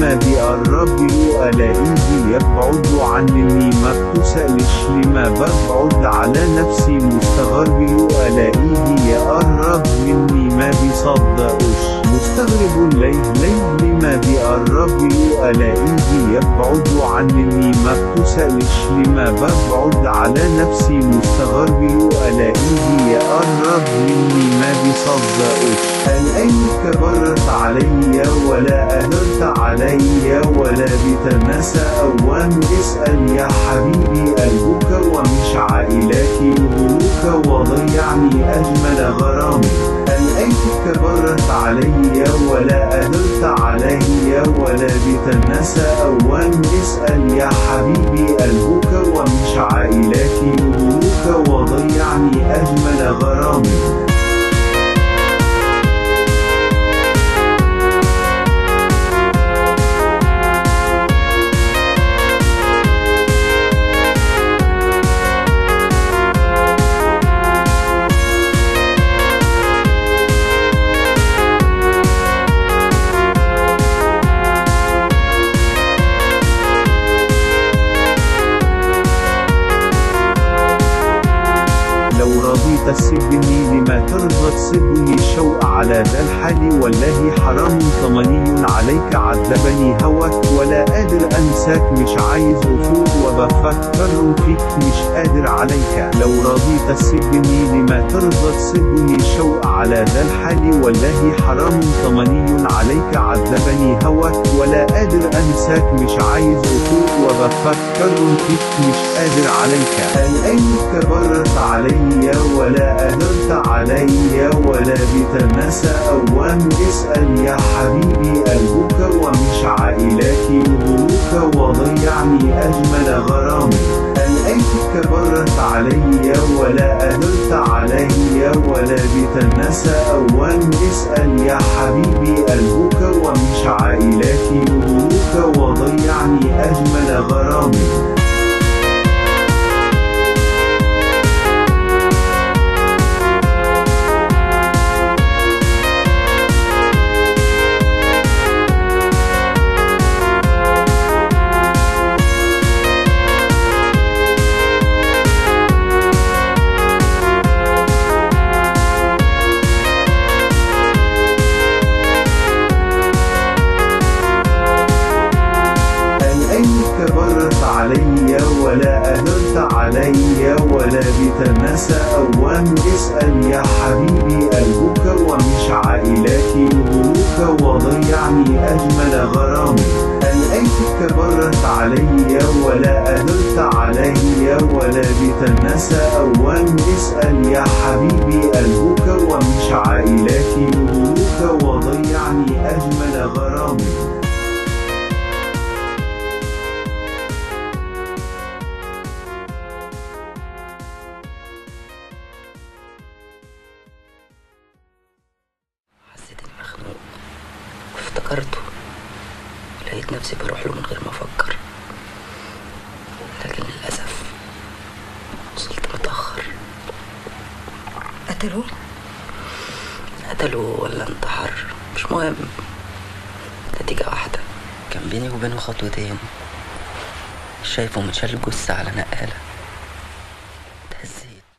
لما بيقرب له الاقيه يبعد عني ما بتسألش لما ببعد على نفسي مستغرب له الاقيه يقرب مني ما بيصدقوش مستغرب ليه ليه لما بيقرب له الاقيه يبعد عني ما بتسألش لما ببعد على نفسي مستغرب له الاقيه يقرب مني ما بيصدقوش الاقيك برت عليا ولا قدرت عليا ولا بتنسى اوام اسأل يا حبيبي قلبك ومش عائلك يغروك وضيعني اجمل غرامي الاقيك برت عليا ولا قدرت عليا ولا بتنسى اوام اسأل يا حبيبي قلبك ومش عائلك يغروك وضيعني اجمل غرامي لو رضيت تسيبني لما ترضى تسيبني شوق على ذا الحال والله حرام طمني عليك عذبني هواك ولا قادر انساك مش عايز افوق وبفكر فيك مش قادر عليك لو رضيت تسيبني لما ترضى تسيبني شوق على ذا الحال والله حرام طمني عليك عذبني هواك ولا قادر انساك مش عايز افوق وبفكر فيك مش قادر عليك الاقيك برت عليا ولا قدرت عليا ولا بتنسى اوام اسأل يا حبيبي قلبك ومش عائلك يغروك وضيعني اجمل غرامي الاقيك برت عليا ولا قدرت عليا ولا بتنسى اوام اسأل يا حبيبي قلبك ومش عائلك يغروك وضيعني اجمل غرامي الاقيك برت عليا ولا قدرت عليا ولا بتنسى اوام اسأل يا حبيبي قلبك ومش عائلك يغروك وضيعني اجمل غرامي الاقيك برت عليا ولا قدرت عليا ولا بتنسى اوام اسأل يا حبيبي قلبك ومش عائلك يغروك وضيعني اجمل غرامي حسيت اني مخنوق وافتكرته لقيت نفسي بروح له من غير ما افكر لكن للاسف وصلت متاخر قتلوه قتله ولا انتحر مش مهم نتيجة واحدة كان بيني وبينه خطوتين شايفه متشال جثة على نقالة